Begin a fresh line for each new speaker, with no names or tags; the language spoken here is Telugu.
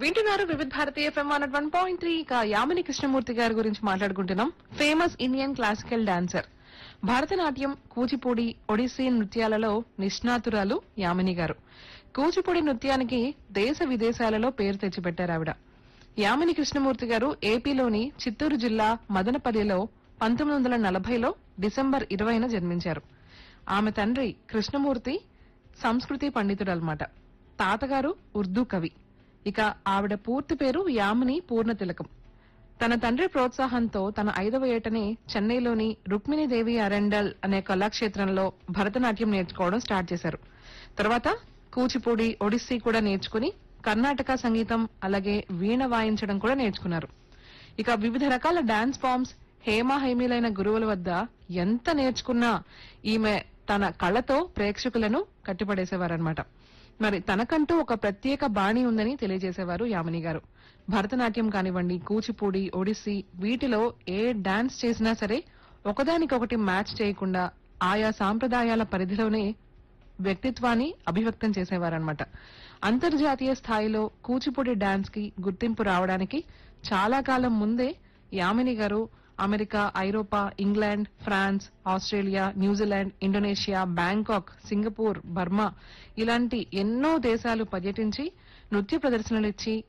వింటున్నారు Vividh Bharati FM one one point three ఇక యామిని కృష్ణమూర్తి గారి గురించి మాట్లాడుకుంటున్నాం famous Indian classical dancer Bharatanatyam Kuchipudi Odissi నృత్యాలలో నిష్ణాతురాలు యామిని గారు కూచిపూడి నృత్యానికి దేశ విదేశాలలో పేరు తెచ్చిపెట్టారు ఆవిడ యామిని కృష్ణమూర్తి గారు ఏపీలోని చిత్తూరు జిల్లా మదనపల్లిలో పంతొమ్మిది వందల నలభైలో డిసెంబర్ ఇరవైన జన్మించారు ఆమె తండ్రి కృష్ణమూర్తి సంస్కృతి పండితుడన్నమాట తాతగారు ఉర్దూ కవి ఇక ఆవిడ పూర్తి పేరు యామిని పూర్ణ తిలకం తన తండ్రి ప్రోత్సాహంతో తన ఐదవ ఏటనే చెన్నైలోని రుక్మిణీదేవి అరెండల్ అనే కళాక్షేత్రంలో భరతనాట్యం నేర్చుకోవడం స్టార్ట్ చేశారు తర్వాత కూచిపూడి ఒడిస్సీ కూడా నేర్చుకుని కర్ణాటక సంగీతం అలాగే వీణ వాయించడం కూడా నేర్చుకున్నారు ఇక వివిధ రకాల డాన్స్ ఫామ్స్ హేమ హైమీలైన గురువుల వద్ద ఎంత నేర్చుకున్నా ఈమె తన కళతో ప్రేక్షకులను కట్టిపడేసేవారనమాట మరి తనకంటూ ఒక ప్రత్యేక బాణి ఉందని తెలియజేసేవారు యామిని గారు భరతనాట్యం కానివ్వండి కూచిపూడి ఒడిస్సీ వీటిలో ఏ డాన్స్ చేసినా సరే ఒకదానికొకటి మ్యాచ్ చేయకుండా ఆయా సాంప్రదాయాల పరిధిలోనే వ్యక్తిత్వాన్ని అభివ్యక్తం చేసేవారనమాట అంతర్జాతీయ స్థాయిలో కూచిపూడి డాన్స్ కి గుర్తింపు రావడానికి చాలా కాలం ముందే యామిని గారు అమెరికా ఐరోపా England France Australia New Zealand Indonesia Bangkok Singapore Burma ఇలాంటి ఎన్నో దేశాలు పర్యటించి నృత్య ప్రదర్శనలిచ్చి